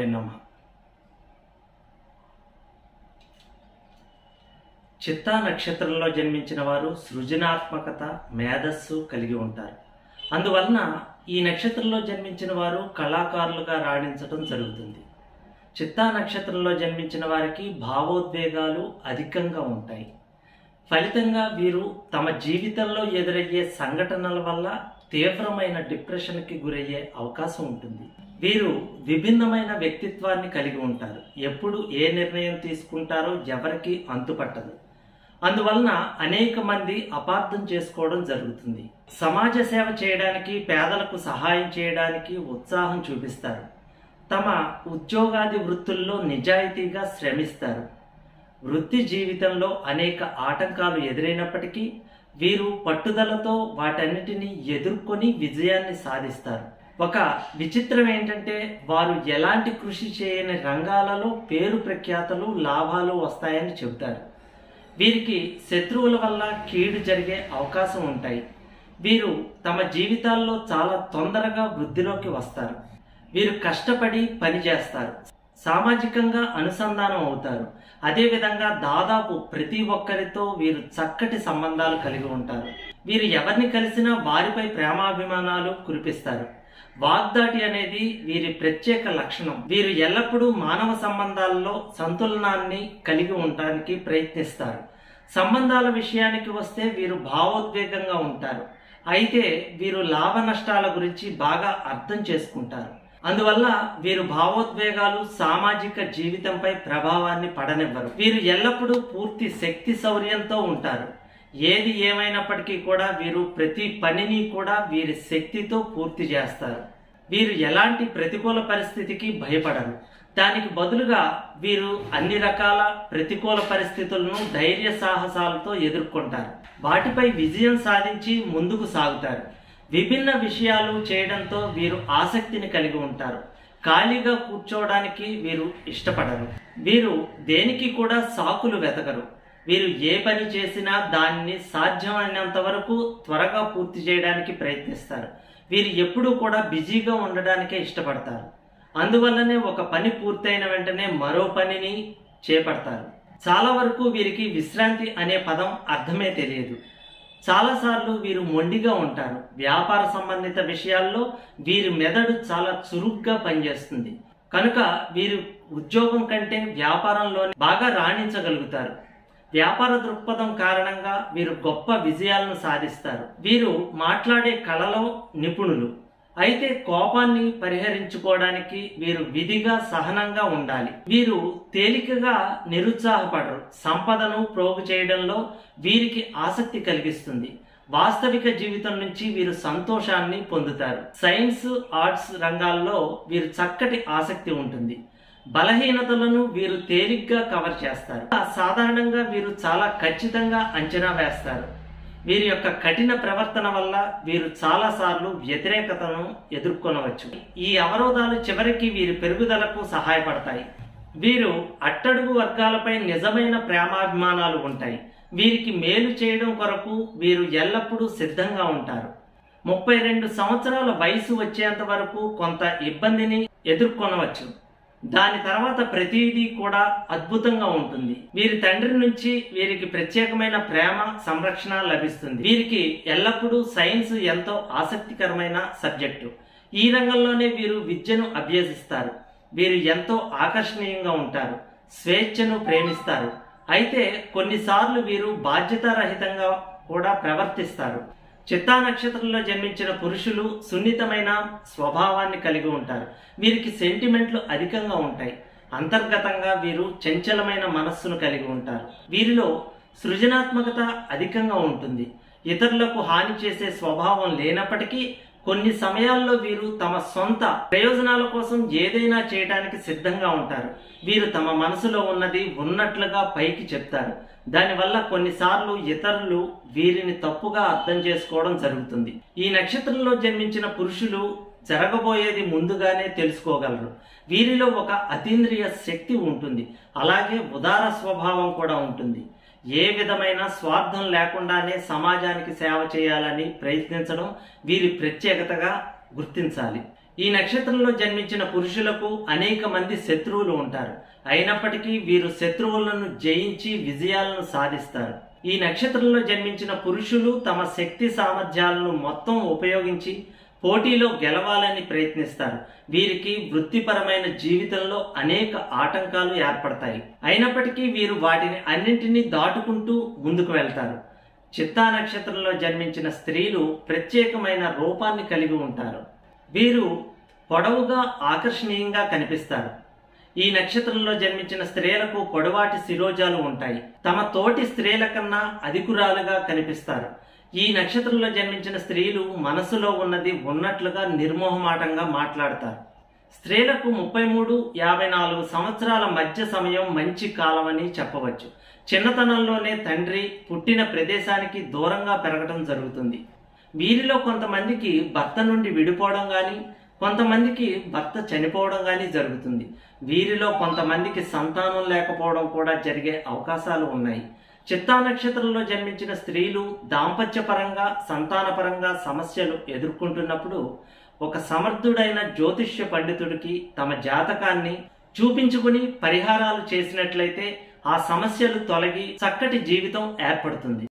గురుభ్యోే నమ చిత్తా నక్షత్రంలో జన్మించిన వారు సృజనాత్మకత మేధస్సు కలిగి ఉంటారు అందువలన ఈ నక్షత్రంలో జన్మించిన వారు కళాకారులుగా రాణించడం జరుగుతుంది చిత్తా నక్షత్రంలో జన్మించిన వారికి భావోద్వేగాలు అధికంగా ఉంటాయి ఫలితంగా వీరు తమ జీవితంలో ఎదురయ్యే సంఘటనల వల్ల తీవ్రమైన డిప్రెషన్కి గురయ్యే అవకాశం ఉంటుంది వీరు విభిన్నమైన వ్యక్తిత్వాన్ని కలిగి ఉంటారు ఎప్పుడు ఏ నిర్ణయం తీసుకుంటారో ఎవరికి అంతుపట్టదు అందువలన అనేక మంది అపార్థం చేసుకోవడం జరుగుతుంది సమాజ సేవ చేయడానికి పేదలకు సహాయం చేయడానికి ఉత్సాహం చూపిస్తారు తమ ఉద్యోగాది వృత్తుల్లో నిజాయితీగా శ్రమిస్తారు వృత్తి జీవితంలో అనేక ఆటంకాలు ఎదురైనప్పటికీ వీరు పట్టుదలతో వాటన్నిటిని ఎదుర్కొని విజయాన్ని సాధిస్తారు ఒక విచిత్రం ఏంటంటే వారు ఎలాంటి కృషి చేయని రంగాలలో పేరు ప్రఖ్యాతలు లాభాలు వస్తాయని చెబుతారు వీరికి శత్రువుల వల్ల కీడు జరిగే అవకాశం ఉంటాయి వీరు తమ జీవితాల్లో చాలా తొందరగా వృద్ధిలోకి వస్తారు వీరు కష్టపడి పని చేస్తారు సామాజికంగా అనుసంధానం అవుతారు అదేవిధంగా దాదాపు ప్రతి ఒక్కరితో వీరు చక్కటి సంబంధాలు కలిగి ఉంటారు వీరు ఎవరిని కలిసినా వారిపై ప్రేమాభిమానాలు కురిపిస్తారు వాగ్దాటి అనేది వీరి ప్రత్యేక లక్షణం వీరు ఎల్లప్పుడూ మానవ సంబంధాల్లో సంతులనాన్ని కలిగి ఉండడానికి ప్రయత్నిస్తారు సంబంధాల విషయానికి వస్తే వీరు భావోద్వేగంగా ఉంటారు అయితే వీరు లాభ నష్టాల గురించి బాగా అర్థం చేసుకుంటారు అందువల్ల వీరు భావోద్వేగాలు సామాజిక జీవితంపై ప్రభావాన్ని పడనివ్వరు వీరు ఎల్లప్పుడూ పూర్తి శక్తి శౌర్యంతో ఉంటారు ఏది ఏమైనప్పటికీ కూడా వీరు ప్రతి పనిని కూడా వీరి శక్తితో పూర్తి చేస్తారు వీరు ఎలాంటి ప్రతికూల పరిస్థితికి భయపడరు దానికి బదులుగా వీరు అన్ని రకాల ప్రతికూల పరిస్థితులను ధైర్య సాహసాలతో ఎదుర్కొంటారు వాటిపై విజయం సాధించి ముందుకు సాగుతారు విభిన్న విషయాలు చేయడంతో వీరు ఆసక్తిని కలిగి ఉంటారు ఖాళీగా కూర్చోవడానికి వీరు ఇష్టపడరు వీరు దేనికి కూడా సాకులు వెతకరు వీరు ఏ పని చేసినా దాన్ని సాధ్యమైనంత వరకు త్వరగా పూర్తి చేయడానికి ప్రయత్నిస్తారు వీరు ఎప్పుడూ కూడా బిజీగా ఉండడానికే ఇష్టపడతారు అందువల్లనే ఒక పని పూర్తయిన వెంటనే మరో పనిని చేపడతారు చాలా వరకు వీరికి విశ్రాంతి అనే పదం అర్థమే తెలియదు చాలాసార్లు వీరు మొండిగా ఉంటారు వ్యాపార సంబంధిత విషయాల్లో వీరి మెదడు చాలా చురుగ్గా పనిచేస్తుంది కనుక వీరు ఉద్యోగం కంటే వ్యాపారంలో బాగా రాణించగలుగుతారు వ్యాపార దృక్పథం కారణంగా వీరు గొప్ప విజయాలను సాధిస్తారు వీరు మాట్లాడే కళలో నిపుణులు అయితే కోపాన్ని పరిహరించుకోవడానికి వీరు విధిగా సహనంగా ఉండాలి వీరు తేలికగా నిరుత్సాహపడరు సంపదను ప్రోగు చేయడంలో వీరికి ఆసక్తి కలిగిస్తుంది వాస్తవిక జీవితం నుంచి వీరు సంతోషాన్ని పొందుతారు సైన్స్ ఆర్ట్స్ రంగాల్లో వీరు చక్కటి ఆసక్తి ఉంటుంది బలహీనతలను వీరు తేలిగ్గా కవర్ చేస్తారు సాధారణంగా వీరు చాలా ఖచ్చితంగా అంచనా వేస్తారు వీరి యొక్క కఠిన ప్రవర్తన వల్ల వీరు చాలా సార్లు వ్యతిరేకతను ఎదుర్కొనవచ్చు ఈ అవరోధాలు చివరికి వీరి పెరుగుదలకు సహాయపడతాయి వీరు అట్టడుగు వర్గాలపై నిజమైన ప్రేమాభిమానాలు ఉంటాయి వీరికి మేలు చేయడం కొరకు వీరు ఎల్లప్పుడూ సిద్ధంగా ఉంటారు ముప్పై రెండు సంవత్సరాల వయసు వచ్చేంత వరకు కొంత ఇబ్బందిని ఎదుర్కొనవచ్చు దాని తర్వాత ప్రతిదీ కూడా అద్భుతంగా ఉంటుంది వీరి తండ్రి నుంచి వీరికి ప్రత్యేకమైన ప్రేమ సంరక్షణ లభిస్తుంది వీరికి ఎల్లప్పుడూ సైన్స్ ఎంతో ఆసక్తికరమైన సబ్జెక్టు ఈ రంగంలోనే వీరు విద్యను అభ్యసిస్తారు వీరు ఎంతో ఆకర్షణీయంగా ఉంటారు స్వేచ్ఛను ప్రేమిస్తారు అయితే కొన్నిసార్లు వీరు బాధ్యతారహితంగా కూడా ప్రవర్తిస్తారు చిత్తా నక్షత్రంలో జన్మించిన పురుషులు సున్నితమైన స్వభావాన్ని కలిగి ఉంటారు వీరికి సెంటిమెంట్లు అధికంగా ఉంటాయి అంతర్గతంగా వీరు చంచలమైన మనస్సును కలిగి ఉంటారు వీరిలో సృజనాత్మకత అధికంగా ఉంటుంది ఇతరులకు హాని చేసే స్వభావం లేనప్పటికీ కొన్ని సమయాల్లో వీరు తమ సొంత ప్రయోజనాల కోసం ఏదైనా చేయడానికి సిద్ధంగా ఉంటారు వీరు తమ మనసులో ఉన్నది ఉన్నట్లుగా పైకి చెప్తారు దానివల్ల కొన్నిసార్లు ఇతరులు వీరిని తప్పుగా అర్థం చేసుకోవడం జరుగుతుంది ఈ నక్షత్రంలో జన్మించిన పురుషులు జరగబోయేది ముందుగానే తెలుసుకోగలరు వీరిలో ఒక అతీంద్రియ శక్తి ఉంటుంది అలాగే ఉదార స్వభావం కూడా ఉంటుంది ఏ విధమైన స్వార్థం లేకుండానే సమాజానికి సేవ చేయాలని ప్రయత్నించడం వీరి ప్రత్యేకతగా గుర్తించాలి ఈ నక్షత్రంలో జన్మించిన పురుషులకు అనేక మంది శత్రువులు ఉంటారు అయినప్పటికీ వీరు శత్రువులను జయించి విజయాలను సాధిస్తారు ఈ నక్షత్రంలో జన్మించిన పురుషులు తమ శక్తి సామర్థ్యాలను మొత్తం ఉపయోగించి పోటీలో గెలవాలని ప్రయత్నిస్తారు వీరికి వృత్తిపరమైన జీవితంలో అనేక ఆటంకాలు ఏర్పడతాయి అయినప్పటికీ వీరు వాటిని అన్నింటినీ దాటుకుంటూ ముందుకు వెళ్తారు చిత్తా నక్షత్రంలో జన్మించిన స్త్రీలు ప్రత్యేకమైన రూపాన్ని కలిగి ఉంటారు వీరు పొడవుగా ఆకర్షణీయంగా కనిపిస్తారు ఈ నక్షత్రంలో జన్మించిన స్త్రీలకు పొడవాటి శిరోజాలు ఉంటాయి తమ తోటి స్త్రీల కన్నా అధికురాలుగా కనిపిస్తారు ఈ నక్షత్రంలో జన్మించిన స్త్రీలు మనసులో ఉన్నది ఉన్నట్లుగా నిర్మోహమాటంగా మాట్లాడతారు స్త్రీలకు ముప్పై మూడు యాభై నాలుగు సంవత్సరాల మధ్య సమయం మంచి కాలం అని చెప్పవచ్చు చిన్నతనంలోనే తండ్రి పుట్టిన ప్రదేశానికి దూరంగా పెరగడం జరుగుతుంది వీరిలో కొంతమందికి భర్త నుండి విడిపోవడం కానీ కొంతమందికి భర్త చనిపోవడం కానీ జరుగుతుంది వీరిలో కొంతమందికి సంతానం లేకపోవడం కూడా జరిగే అవకాశాలు ఉన్నాయి చిత్తా నక్షత్రంలో జన్మించిన స్త్రీలు దాంపత్యపరంగా సంతానపరంగా సమస్యలు ఎదుర్కొంటున్నప్పుడు ఒక సమర్థుడైన జ్యోతిష్య పండితుడికి తమ జాతకాన్ని చూపించుకుని పరిహారాలు చేసినట్లయితే ఆ సమస్యలు తొలగి చక్కటి జీవితం ఏర్పడుతుంది